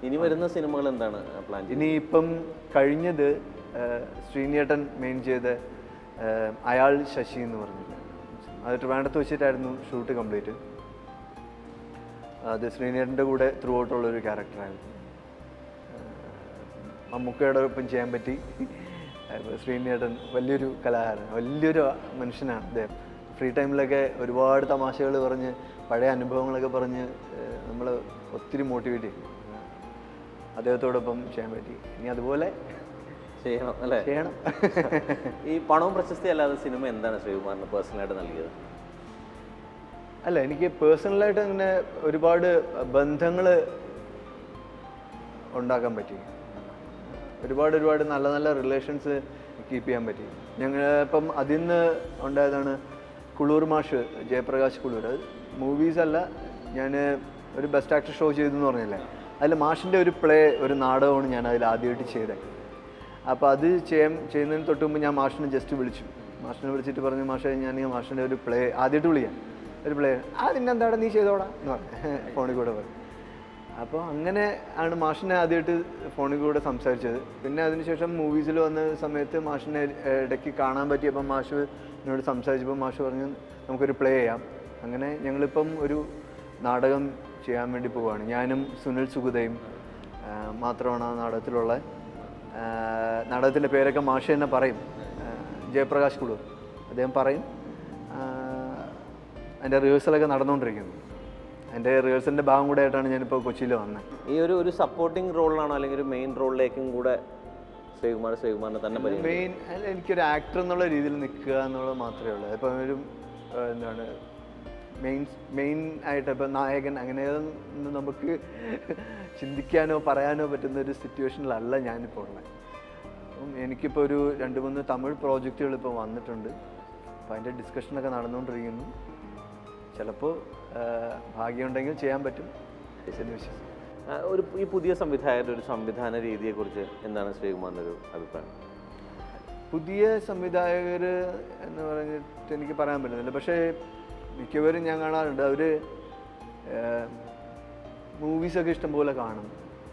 ഇനി വരുന്ന സിനിമകൾ എന്താണ് പ്ലാൻ ചെയ്യുന്നത് ഇനി ഇപ്പം കഴിഞ്ഞത് ആ, ശ്രീനിയേട്ടൻ മെയിൻ ചെയ്ത ആ, അയാൾ ശശി എന്ന് പറഞ്ഞിട്ട് അത് ട്രിവാൻഡത്ത് വെച്ചിട്ടായിരുന്നു ഷൂട്ട് കംപ്ലീറ്റ് അത് ശ്രീനിയേട്ടൻ്റെ കൂടെ ത്രൂ ഔട്ടുള്ള ഒരു ക്യാരക്ടറായിരുന്നു മമ്മൂക്കയുടെ ഒപ്പം ചെയ്യാൻ പറ്റി അപ്പോൾ ശ്രീനിയേട്ടൻ വലിയൊരു കലാകാരൻ വലിയൊരു മനുഷ്യനാണ് അദ്ദേഹം ഫ്രീ ടൈമിലൊക്കെ ഒരുപാട് തമാശകൾ പറഞ്ഞ് പഴയ അനുഭവങ്ങളൊക്കെ പറഞ്ഞ് നമ്മൾ ഒത്തിരി മോട്ടിവേറ്റ് ചെയ്യും അദ്ദേഹത്തോടൊപ്പം ചെയ്യാൻ പറ്റി ഇനി അതുപോലെ ചെയ്യണം അല്ലേ ചെയ്യണം ഈ പണവും പ്രശസ്തി അല്ലാതെ സിനിമ എന്താണ് ശ്രീകുമാറിന് പേഴ്സണലായിട്ട് നൽകിയത് അല്ല എനിക്ക് പേഴ്സണലായിട്ട് അങ്ങനെ ഒരുപാട് ബന്ധങ്ങൾ ഉണ്ടാക്കാൻ പറ്റി ഒരുപാട് ഒരുപാട് നല്ല നല്ല റിലേഷൻസ് കീപ്പ് ചെയ്യാൻ പറ്റി ഞങ്ങൾ ഇപ്പം അതിൽ നിന്ന് ഉണ്ടായതാണ് കുളൂർ മാഷ് ജയപ്രകാശ് കുളൂർ മൂവീസ് അല്ല ഞാൻ ഒരു ബെസ്റ്റ് ആക്ടർ ഷോ ചെയ്തു എന്ന് പറഞ്ഞില്ലേ അതിൽ മാഷിൻ്റെ ഒരു പ്ലേ ഒരു നാടകമാണ് ഞാൻ അതിൽ ആദ്യമായിട്ട് ചെയ്തത് അപ്പോൾ അത് ചെയ്യാൻ ചെയ്യുന്നതിന് തൊട്ട് മുമ്പ് ഞാൻ മാഷിനെ ജസ്റ്റ് വിളിച്ചു മാഷിനെ വിളിച്ചിട്ട് പറഞ്ഞു മാഷെ ഞാൻ ഈ മാഷിൻ്റെ ഒരു പ്ലേ ആദ്യമായിട്ട് വിളിക്കാം ഒരു പ്ലേ അതിൻ്റെ എന്താണ് നീ ചെയ്തോടാ എന്ന് പറഞ്ഞു ഫോണിൽ കൂടെ പറഞ്ഞു അപ്പോൾ അങ്ങനെ ആണ് മാഷിനെ ആദ്യമായിട്ട് ഫോണിൽ കൂടെ സംസാരിച്ചത് പിന്നെ അതിനുശേഷം മൂവീസിൽ വന്ന സമയത്ത് മാഷിനെ ഇടയ്ക്ക് കാണാൻ പറ്റിയപ്പോൾ മാഷ് എന്നോട് സംസാരിച്ചപ്പോൾ മാഷ് പറഞ്ഞു നമുക്കൊരു പ്ലേ ചെയ്യാം അങ്ങനെ ഞങ്ങളിപ്പം ഒരു നാടകം ചെയ്യാൻ വേണ്ടി പോവുകയാണ് ഞാനും സുനിൽ സുഗതയും ആ, മാത്രമാണ് ആ നാടകത്തിലുള്ള ആ, നാടകത്തിൻ്റെ പേരൊക്കെ മാഷ് തന്നെ പറയും ആ, ജയപ്രകാശ് കുളൂർ അദ്ദേഹം പറയും ആ, അതിൻ്റെ റിഹേഴ്സലൊക്കെ നടന്നുകൊണ്ടിരിക്കുന്നു എൻ്റെ റിഹേഴ്സലിൻ്റെ ഭാഗം കൂടെ ആയിട്ടാണ് ഞാനിപ്പോൾ കൊച്ചിയിൽ വന്നത് ഈ ഒരു ഒരു സപ്പോർട്ടിംഗ് റോളിലാണോ അല്ലെങ്കിൽ ഒരു മെയിൻ റോളിലേക്കും കൂടെ ശ്രീകുമാർ ശ്രീകുമാറിനെ തന്നെ പരിഗണിക്കുന്നത് മെയിൻ അല്ല എനിക്കൊരു ആക്ടർ എന്നുള്ള രീതിയിൽ നിൽക്കുക എന്നുള്ളത് മാത്രമേ ഉള്ളൂ ഇപ്പം ഒരു ആ, എന്താണ് മെയിൻ മെയിൻ ആയിട്ട് ഇപ്പം നായകൻ അങ്ങനെ ഒന്നും നമുക്ക് ചിന്തിക്കാനോ പറയാനോ പറ്റുന്ന ഒരു സിറ്റുവേഷനിലല്ല ഞാനിപ്പോൾ ഉള്ളത് അപ്പം എനിക്കിപ്പോൾ ഒരു രണ്ട് മൂന്ന് തമിഴ് പ്രോജക്റ്റുകൾ ഇപ്പോൾ വന്നിട്ടുണ്ട് അപ്പോൾ അതിൻ്റെ ഡിസ്കഷനൊക്കെ നടന്നുകൊണ്ടിരിക്കുന്നു ചിലപ്പോൾ ഭാഗ്യമുണ്ടെങ്കിൽ ചെയ്യാൻ പറ്റും എന്ന് വിശ്വസിക്കുന്നു ആ, ഒരു ഈ പുതിയ സംവിധായകരുടെ ഒരു സംവിധാന രീതിയെക്കുറിച്ച് എന്താണ് ശ്രീകുമാറിൻ്റെ ഒരു അഭിപ്രായം പുതിയ സംവിധായകർ എന്ന് പറഞ്ഞിട്ട് എനിക്ക് പറയാൻ പറ്റുന്നില്ല പക്ഷേ മിക്കവരും ഞാൻ കാണാറുണ്ട് അവർ മൂവീസൊക്കെ ഇഷ്ടംപോലെ കാണും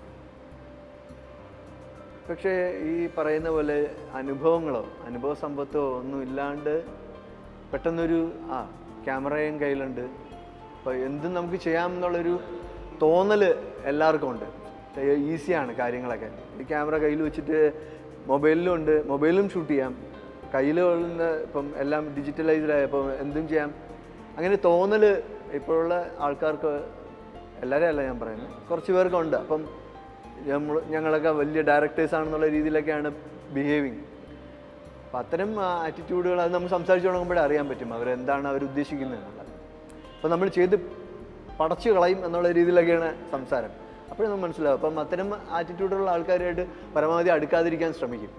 പക്ഷേ ഈ പറയുന്ന പോലെ അനുഭവങ്ങളോ അനുഭവ സമ്പത്തോ ഒന്നും ഇല്ലാണ്ട് പെട്ടെന്നൊരു ആ ക്യാമറയും കയ്യിലുണ്ട് അപ്പോൾ എന്തും നമുക്ക് ചെയ്യാം എന്നുള്ളൊരു തോന്നൽ എല്ലാവർക്കും ഉണ്ട് ഈസിയാണ് കാര്യങ്ങളൊക്കെ ഈ ക്യാമറ കയ്യിൽ വെച്ചിട്ട് മൊബൈലിലും ഉണ്ട് മൊബൈലിലും ഷൂട്ട് ചെയ്യാം കയ്യിൽ കൊള്ളുന്ന ഇപ്പം എല്ലാം ഡിജിറ്റലൈസ്ഡ് ആയപ്പോൾ എന്തും ചെയ്യാം അങ്ങനെ തോന്നൽ ഇപ്പോഴുള്ള ആൾക്കാർക്ക് എല്ലാവരെയും അല്ല ഞാൻ പറയുന്നത് കുറച്ച് പേർക്കുണ്ട് അപ്പം നമ്മൾ ഞങ്ങളൊക്കെ വലിയ ഡയറക്ടേഴ്സ് ആണെന്നുള്ള രീതിയിലൊക്കെയാണ് ബിഹേവിങ് അപ്പം അത്തരം ആറ്റിറ്റ്യൂഡുകൾ അത് നമ്മൾ സംസാരിച്ച് തുടങ്ങുമ്പോഴേ അറിയാൻ പറ്റും അവരെന്താണ് അവർ ഉദ്ദേശിക്കുന്നത് എന്നുള്ളത് അപ്പം നമ്മൾ ചെയ്ത് പടച്ചു കളയും എന്നുള്ള രീതിയിലൊക്കെയാണ് സംസാരം അപ്പോഴേ നമുക്ക് മനസ്സിലാവും അപ്പം അത്തരം ആറ്റിറ്റ്യൂഡുള്ള ആൾക്കാരുമായിട്ട് പരമാവധി അടുക്കാതിരിക്കാൻ ശ്രമിക്കും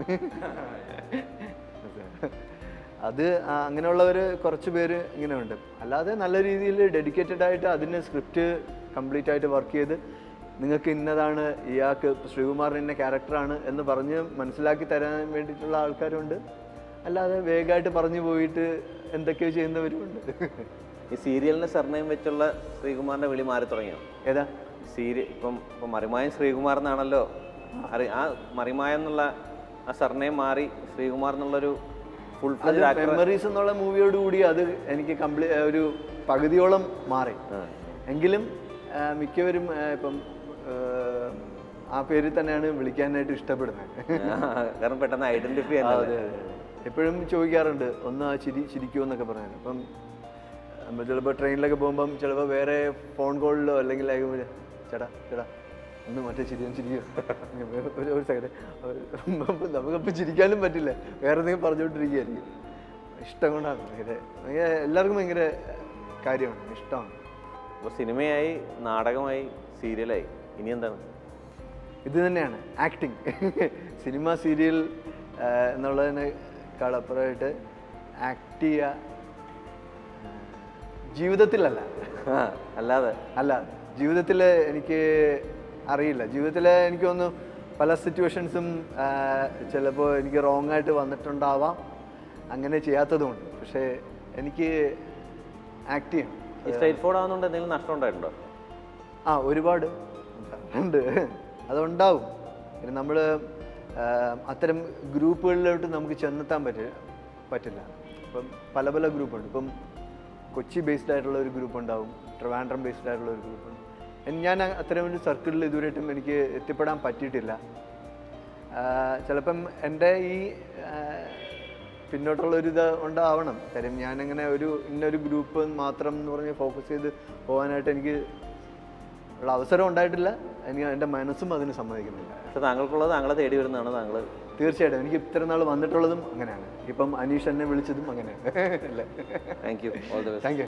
അത് ആ, അങ്ങനെയുള്ളവർ കുറച്ച് പേര് ഇങ്ങനെ ഉണ്ട് അല്ലാതെ നല്ല രീതിയിൽ ഡെഡിക്കേറ്റഡ് ആയിട്ട് അതിന് സ്ക്രിപ്റ്റ് കംപ്ലീറ്റ് ആയിട്ട് വർക്ക് ചെയ്ത് നിങ്ങൾക്ക് ഇന്നതാണ് ഇയാൾക്ക് ശ്രീകുമാറിന് ഇന്ന ക്യാരക്ടറാണ് എന്ന് പറഞ്ഞ് മനസ്സിലാക്കി തരാൻ വേണ്ടിയിട്ടുള്ള ആൾക്കാരുണ്ട് അല്ലാതെ വേഗമായിട്ട് പറഞ്ഞു പോയിട്ട് എന്തൊക്കെയോ ചെയ്യുന്നവരുമുണ്ട് ഈ സീരിയലിന്റെ സർനെയിം വെച്ചുള്ള ശ്രീകുമാറിന്റെ വിളി മാറി തുടങ്ങിയോ ഏതാ സീരിയൽ ഇപ്പം ഇപ്പം മറിമായൻ ശ്രീകുമാർ എന്നാണല്ലോ അറി ആ മറിമായ എന്നുള്ള ആ സർനെയിം മാറി ശ്രീകുമാർ എന്നുള്ളൊരു ഫുൾ അത് മെമ്മറീസ് എന്നുള്ള മൂവിയോട് കൂടി അത് എനിക്ക് കംപ്ലീ ഒരു പകുതിയോളം മാറി എങ്കിലും ആ, മിക്കവരും ആ, ഇപ്പം ആ, ആ പേരിൽ തന്നെയാണ് വിളിക്കാനായിട്ട് ഇഷ്ടപ്പെടുന്നത് കാരണം പെട്ടെന്ന് ഐഡന്റിഫൈ ആ, ചെയ്യാൻ അതെ അതെ എപ്പോഴും ചോദിക്കാറുണ്ട് ഒന്ന് ആ ചിരി ചിരിക്കുമോ എന്നൊക്കെ പറയാൻ അപ്പം നമ്മൾ ചിലപ്പോൾ ട്രെയിനിലൊക്കെ പോകുമ്പം ചിലപ്പോൾ വേറെ ഫോൺ കോളിലോ അല്ലെങ്കിൽ like ചേട്ടാ ചേട്ടാ ഒന്ന് മറ്റേ ചിരിയും ചിരിയോ ഒരു ഒരു സെക്കൻഡ് നമുക്കപ്പോൾ ചിരിക്കാനും പറ്റില്ല വേറെ എന്തെങ്കിലും പറഞ്ഞുകൊണ്ടിരിക്കുകയായിരിക്കും ഇഷ്ടം കൊണ്ടാണ് ഭയങ്കര ഭയങ്കര എല്ലാവർക്കും ഭയങ്കര കാര്യമാണ് ഇഷ്ടമാണ് അപ്പോൾ സിനിമയായി നാടകമായി സീരിയലായി ഇനി എന്താണ് ഇത് തന്നെയാണ് ആക്ടിങ് സിനിമ സീരിയൽ എന്നുള്ളതിനേക്കാൾ അപ്പുറമായിട്ട് ആക്ട് ചെയ്യുക ആ, ജീവിതത്തിലല്ല ആ, അല്ലാതെ അല്ല ജീവിതത്തിൽ എനിക്ക് അറിയില്ല ജീവിതത്തിൽ എനിക്ക് തോന്നുന്നു പല സിറ്റുവേഷൻസും ചിലപ്പോൾ എനിക്ക് റോങ് ആയിട്ട് വന്നിട്ടുണ്ടാവാം അങ്ങനെ ചെയ്യാത്തതുമുണ്ട് പക്ഷേ എനിക്ക് ആക്ട് ചെയ്യണം ഈ സ്ട്രൈറ്റ് ഫോർഡ് ആവുന്നതുകൊണ്ട് എന്തെങ്കിലും നഷ്ടം ഉണ്ടായിട്ടുണ്ടോ ആ ഒരുപാട് ഉണ്ട് അതുണ്ടാവും നമ്മൾ അത്തരം ഗ്രൂപ്പുകളിലോട്ട് നമുക്ക് ചെന്നെത്താൻ പറ്റില്ല പറ്റില്ല ഇപ്പം പല പല ഗ്രൂപ്പുണ്ട് ഇപ്പം കൊച്ചി ബേസ്ഡ് ആയിട്ടുള്ള ഒരു ഗ്രൂപ്പ് ഉണ്ടാവും ട്രിവാൻഡ്രം ബേസ്ഡ് ആയിട്ടുള്ള ഒരു ഗ്രൂപ്പ് ഉണ്ട് എൻ- ഞാൻ അ- അത്തരം ഒരു സർക്കിളിൽ ഇതുവരെയായിട്ടും എനിക്ക് എത്തിപ്പെടാൻ പറ്റിയിട്ടില്ല ആ, ചിലപ്പം എൻ്റെ ഈ ആ, പിന്നോട്ടുള്ള ഒരു ഇത് ഉണ്ടാവണം കാര്യം ഞാനങ്ങനെ ഒരു ഇന്നൊരു ഗ്രൂപ്പ് മാത്രം എന്ന് പറഞ്ഞ് ഫോക്കസ് ചെയ്ത് പോകാനായിട്ട് എനിക്ക് ഉള്ള അവസരം ഉണ്ടായിട്ടില്ല എനിക്ക് എൻ്റെ മനസ്സും അതിന് സമ്മതിക്കുന്നില്ല പക്ഷെ താങ്കൾക്കുള്ളത് താങ്കളെ തേടി വരുന്നതാണ് താങ്കൾ തീർച്ചയായിട്ടും എനിക്ക് ഇത്ര നാൾ വന്നിട്ടുള്ളതും അങ്ങനെയാണ് ഇപ്പം അനീഷ് എന്നെ വിളിച്ചതും അങ്ങനെയാണ് അല്ലേ thank you all the best thank U